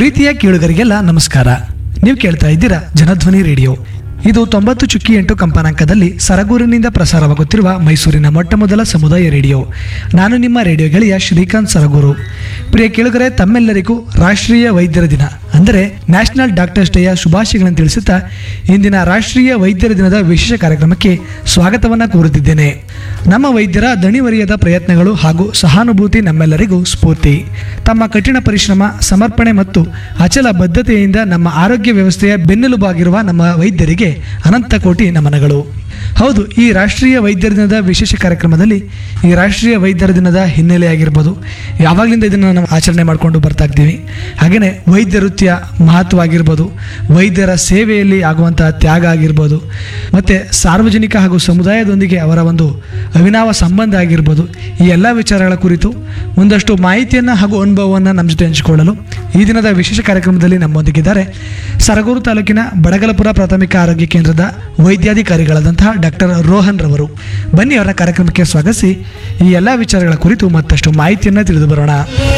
ಪ್ರೀತಿಯ ಕೇಳುಗರಿಗೆಲ್ಲ ನಮಸ್ಕಾರ ನೀವು ಕೇಳ್ತಾ ಇದ್ದೀರಾ ಜನಧ್ವನಿ ರೇಡಿಯೋ ಇದು ತೊಂಬತ್ತು ಚುಕ್ಕಿ ಎಂಟು ಕಂಪನಾಂಕದಲ್ಲಿ ಸರಗೂರಿನಿಂದ ಪ್ರಸಾರವಾಗುತ್ತಿರುವ ಮೈಸೂರಿನ ಮೊಟ್ಟ ಮೊದಲ ಸಮುದಾಯ ರೇಡಿಯೋ ನಾನು ನಿಮ್ಮ ರೇಡಿಯೋ ಗೆಳೆಯ ಶ್ರೀಕಾಂತ್ ಸರಗೂರು ಪ್ರಿಯ ಕೇಳುಗರೆ ತಮ್ಮೆಲ್ಲರಿಗೂ ರಾಷ್ಟ್ರೀಯ ವೈದ್ಯರ ದಿನ ಅಂದರೆ ನ್ಯಾಷನಲ್ ಡಾಕ್ಟರ್ಸ್ ಡೇಯ ಶುಭಾಶಯಗಳನ್ನು ತಿಳಿಸುತ್ತಾ ಇಂದಿನ ರಾಷ್ಟ್ರೀಯ ವೈದ್ಯರ ದಿನದ ವಿಶೇಷ ಕಾರ್ಯಕ್ರಮಕ್ಕೆ ಸ್ವಾಗತವನ್ನು ಕೋರುತ್ತಿದ್ದೇನೆ ನಮ್ಮ ವೈದ್ಯರ ದಣಿವರಿಯದ ಪ್ರಯತ್ನಗಳು ಹಾಗೂ ಸಹಾನುಭೂತಿ ನಮ್ಮೆಲ್ಲರಿಗೂ ಸ್ಫೂರ್ತಿ ತಮ್ಮ ಕಠಿಣ ಪರಿಶ್ರಮ ಸಮರ್ಪಣೆ ಮತ್ತು ಅಚಲ ಬದ್ಧತೆಯಿಂದ ನಮ್ಮ ಆರೋಗ್ಯ ವ್ಯವಸ್ಥೆಯ ಬೆನ್ನೆಲುಬಾಗಿರುವ ನಮ್ಮ ವೈದ್ಯರಿಗೆ ಅನಂತ ಕೋಟಿ ನಮನಗಳು ಹೌದು ಈ ರಾಷ್ಟ್ರೀಯ ವೈದ್ಯರ ದಿನದ ವಿಶೇಷ ಕಾರ್ಯಕ್ರಮದಲ್ಲಿ ಈ ರಾಷ್ಟ್ರೀಯ ವೈದ್ಯರ ದಿನದ ಹಿನ್ನೆಲೆ ಆಗಿರ್ಬೋದು ಯಾವಾಗಲಿಂದ ಇದನ್ನು ನಾವು ಆಚರಣೆ ಮಾಡಿಕೊಂಡು ಬರ್ತಾ ಇದ್ದೀವಿ ಹಾಗೆಯೇ ವೈದ್ಯ ವೃತ್ತಿಯ ಮಹತ್ವ ಆಗಿರ್ಬೋದು ವೈದ್ಯರ ಸೇವೆಯಲ್ಲಿ ಆಗುವಂತಹ ತ್ಯಾಗ ಆಗಿರ್ಬೋದು ಮತ್ತು ಸಾರ್ವಜನಿಕ ಹಾಗೂ ಸಮುದಾಯದೊಂದಿಗೆ ಅವರ ಒಂದು ಅವಿನಾವ ಸಂಬಂಧ ಆಗಿರ್ಬೋದು ಈ ಎಲ್ಲ ವಿಚಾರಗಳ ಕುರಿತು ಒಂದಷ್ಟು ಮಾಹಿತಿಯನ್ನು ಹಾಗೂ ಅನುಭವವನ್ನು ನಮ್ಮ ಜೊತೆ ಹಂಚಿಕೊಳ್ಳಲು ಈ ದಿನದ ವಿಶೇಷ ಕಾರ್ಯಕ್ರಮದಲ್ಲಿ ನಮ್ಮೊಂದಿಗಿದ್ದಾರೆ ಸರಗೂರು ತಾಲೂಕಿನ ಬಡಗಲಪುರ ಪ್ರಾಥಮಿಕ ಆರೋಗ್ಯ ಕೇಂದ್ರದ ವೈದ್ಯಾಧಿಕಾರಿಗಳಾದಂತಹ ಡಾಕ್ಟರ್ ರೋಹನ್ ರವರು ಬನ್ನಿ ಅವರ ಕಾರ್ಯಕ್ರಮಕ್ಕೆ ಸ್ವಾಗತಿಸಿ ಈ ಎಲ್ಲ ವಿಚಾರಗಳ ಕುರಿತು ಮತ್ತಷ್ಟು ಮಾಹಿತಿಯನ್ನು ತಿಳಿದು ಬರೋಣ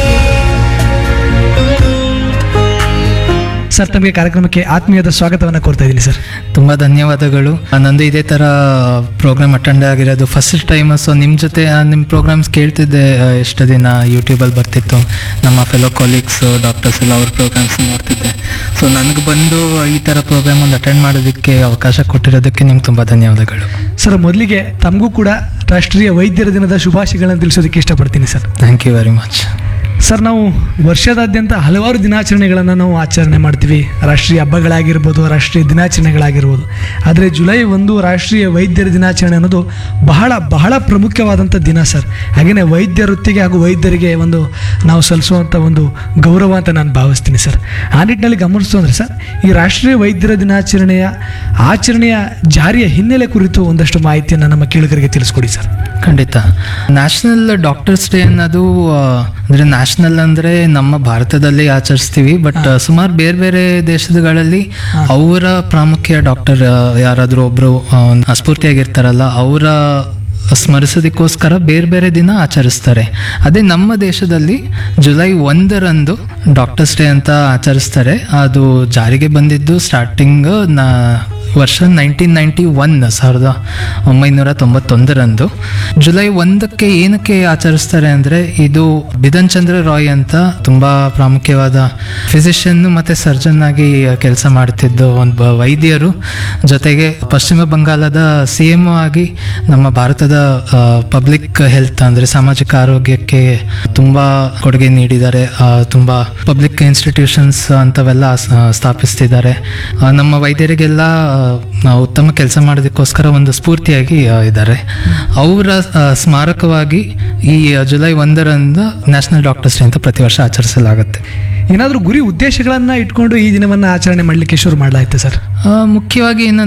ಸರ್ ತಮಗೆ ಕಾರ್ಯಕ್ರಮಕ್ಕೆ ಆತ್ಮೀಯದ ಸ್ವಾಗತವನ್ನು ಕೋರ್ತಾ ಇದ್ದೀನಿ ಸರ್ ತುಂಬ ಧನ್ಯವಾದಗಳು ಆ, ನಂದು ಇದೇ ಥರ ಪ್ರೋಗ್ರಾಮ್ ಅಟೆಂಡ್ ಆಗಿರೋದು ಫಸ್ಟ್ ಟೈಮ್ ಸೊ ನಿಮ್ಮ ಜೊತೆ ನಿಮ್ಮ ಪ್ರೋಗ್ರಾಮ್ಸ್ ಕೇಳ್ತಿದ್ದೆ ಆ, ಎಷ್ಟು ದಿನ ಯೂಟ್ಯೂಬಲ್ಲಿ ಬರ್ತಿತ್ತು ನಮ್ಮ ಫೆಲೋ ಕೊಲೀಗ್ಸ್ ಡಾಕ್ಟರ್ಸ್ ಎಲ್ಲ ಅವ್ರ ಪ್ರೋಗ್ರಾಮ್ಸ್ ನೋಡ್ತಿದ್ದೆ ಸೊ ನನಗೆ ಬಂದು ಈ ಥರ ಪ್ರೋಗ್ರಾಮ್ ಒಂದು ಅಟೆಂಡ್ ಮಾಡೋದಕ್ಕೆ ಅವಕಾಶ ಕೊಟ್ಟಿರೋದಕ್ಕೆ ನಿಮ್ಗೆ ತುಂಬ ಧನ್ಯವಾದಗಳು ಸರ್ ಮೊದಲಿಗೆ ತಮಗೂ ಕೂಡ ರಾಷ್ಟ್ರೀಯ ವೈದ್ಯರ ದಿನದ ಶುಭಾಶಯಗಳನ್ನು ತಿಳಿಸೋದಕ್ಕೆ ಇಷ್ಟಪಡ್ತೀನಿ sir thank you very much sir ನಾವು ವರ್ಷದಾದ್ಯಂತ ಹಲವಾರು ದಿನಾಚರಣೆಗಳನ್ನು ನಾವು ಆಚರಣೆ ಮಾಡ್ತೀವಿ ರಾಷ್ಟ್ರೀಯ ಹಬ್ಬಗಳಾಗಿರ್ಬೋದು ರಾಷ್ಟ್ರೀಯ ದಿನಾಚರಣೆಗಳಾಗಿರ್ಬೋದು ಆದರೆ ಜುಲೈ ಒಂದು ರಾಷ್ಟ್ರೀಯ ವೈದ್ಯರ ದಿನಾಚರಣೆ ಅನ್ನೋದು ಬಹಳ ಬಹಳ ಪ್ರಮುಖವಾದಂಥ ದಿನ ಸರ್ ಹಾಗೆಯೇ ವೈದ್ಯ ವೃತ್ತಿಗೆ ಹಾಗೂ ವೈದ್ಯರಿಗೆ ಒಂದು ನಾವು ಸಲ್ಲಿಸುವಂಥ ಒಂದು ಗೌರವ ಅಂತ ನಾನು ಭಾವಿಸ್ತೀನಿ ಸರ್ ಆ ನಿಟ್ಟಿನಲ್ಲಿ ಗಮನಿಸ್ತು ಅಂದರೆ ಸರ್ ಈ ರಾಷ್ಟ್ರೀಯ ವೈದ್ಯರ ದಿನಾಚರಣೆಯ ಆಚರಣೆಯ ಜಾರಿಯ ಹಿನ್ನೆಲೆ ಕುರಿತು ಒಂದಷ್ಟು ಮಾಹಿತಿಯನ್ನು ನಮ್ಮ ಕೇಳುಗರಿಗೆ ತಿಳಿಸ್ಕೊಡಿ ಸರ್ ಖಂಡಿತ ನ್ಯಾಷನಲ್ ಡಾಕ್ಟರ್ಸ್ ಡೇ ಅನ್ನೋದು ಆ, ಅಂದ್ರೆ ನ್ಯಾಷನಲ್ ಅಂದ್ರೆ ನಮ್ಮ ಭಾರತದಲ್ಲಿ ಆಚರಿಸ್ತೀವಿ ಬಟ್ ಸುಮಾರು ಬೇರೆ ಬೇರೆ ದೇಶಗಳಲ್ಲಿ ಅವರ ಪ್ರಾಮುಖ್ಯ ಡಾಕ್ಟರ್ ಯಾರಾದರೂ ಒಬ್ರು ಆ, ಸ್ಫೂರ್ತಿಯಾಗಿರ್ತಾರಲ್ಲ ಅವರ ಸ್ಮರಿಸೋದಕ್ಕೋಸ್ಕರ ಬೇರೆ ಬೇರೆ ದಿನ ಆಚರಿಸ್ತಾರೆ ಅದೇ ನಮ್ಮ ದೇಶದಲ್ಲಿ ಜುಲೈ ಒಂದರಂದು ಡಾಕ್ಟರ್ಸ್ ಡೇ ಅಂತ ಆಚರಿಸ್ತಾರೆ ಅದು ಜಾರಿಗೆ ಬಂದಿದ್ದು ಸ್ಟಾರ್ಟಿಂಗ್ ನಾ ವರ್ಷ ನೈನ್ಟೀನ್ ನೈಂಟಿ ಒನ್ ಸಾವಿರದ ಒಂಬೈನೂರ ತೊಂಬತ್ತೊಂದರಂದು ಜುಲೈ ಒಂದಕ್ಕೆ ಏನಕ್ಕೆ ಆಚರಿಸ್ತಾರೆ ಅಂದರೆ ಇದು ಬಿಧನ್ ಚಂದ್ರ ರಾಯ್ ಅಂತ ತುಂಬ ಪ್ರಾಮುಖ್ಯವಾದ ಫಿಸಿಷಿಯನ್ ಮತ್ತು ಸರ್ಜನ್ ಆಗಿ ಕೆಲಸ ಮಾಡ್ತಿದ್ದು ಒಂದು ವೈದ್ಯರು ಜೊತೆಗೆ ಪಶ್ಚಿಮ ಬಂಗಾಳದ ಸಿ ಎಮ್ ಆಗಿ ನಮ್ಮ ಭಾರತದ ಪಬ್ಲಿಕ್ ಹೆಲ್ತ್ ಅಂದರೆ ಸಾಮಾಜಿಕ ಆರೋಗ್ಯಕ್ಕೆ ತುಂಬ ಕೊಡುಗೆ ನೀಡಿದ್ದಾರೆ ಆ, ತುಂಬ ಪಬ್ಲಿಕ್ ಇನ್ಸ್ಟಿಟ್ಯೂಷನ್ಸ್ ಅಂಥವೆಲ್ಲ ಸ- ಸ್ಥಾಪಿಸ್ತಿದ್ದಾರೆ ಆ, ನಮ್ಮ ವೈದ್ಯರಿಗೆಲ್ಲ ಆ, ಉತ್ತಮ ಕೆಲಸ ಮಾಡೋದಕ್ಕೋಸ್ಕರ ಒಂದು ಸ್ಫೂರ್ತಿಯಾಗಿ ಆ, ಇದ್ದಾರೆ ಅವರ ಆ, ಸ್ಮಾರಕವಾಗಿ ಈ ಜುಲೈ ಒಂದರಂದು ನ್ಯಾಷನಲ್ ಡಾಕ್ಟರ್ಸ್ ಡೇ ಅಂತ ಪ್ರತಿ ವರ್ಷ ಆಚರಿಸಲಾಗುತ್ತೆ ಏನಾದರೂ ಗುರಿ ಉದ್ದೇಶಗಳನ್ನು ಇಟ್ಕೊಂಡು ಈ ದಿನವನ್ನು ಆಚರಣೆ ಮಾಡಲಿಕ್ಕೆ ಶುರು ಮಾಡಲಾಯ್ತು ಸರ್ ಆ, ಮುಖ್ಯವಾಗಿ ಏನಂದ್ರೆ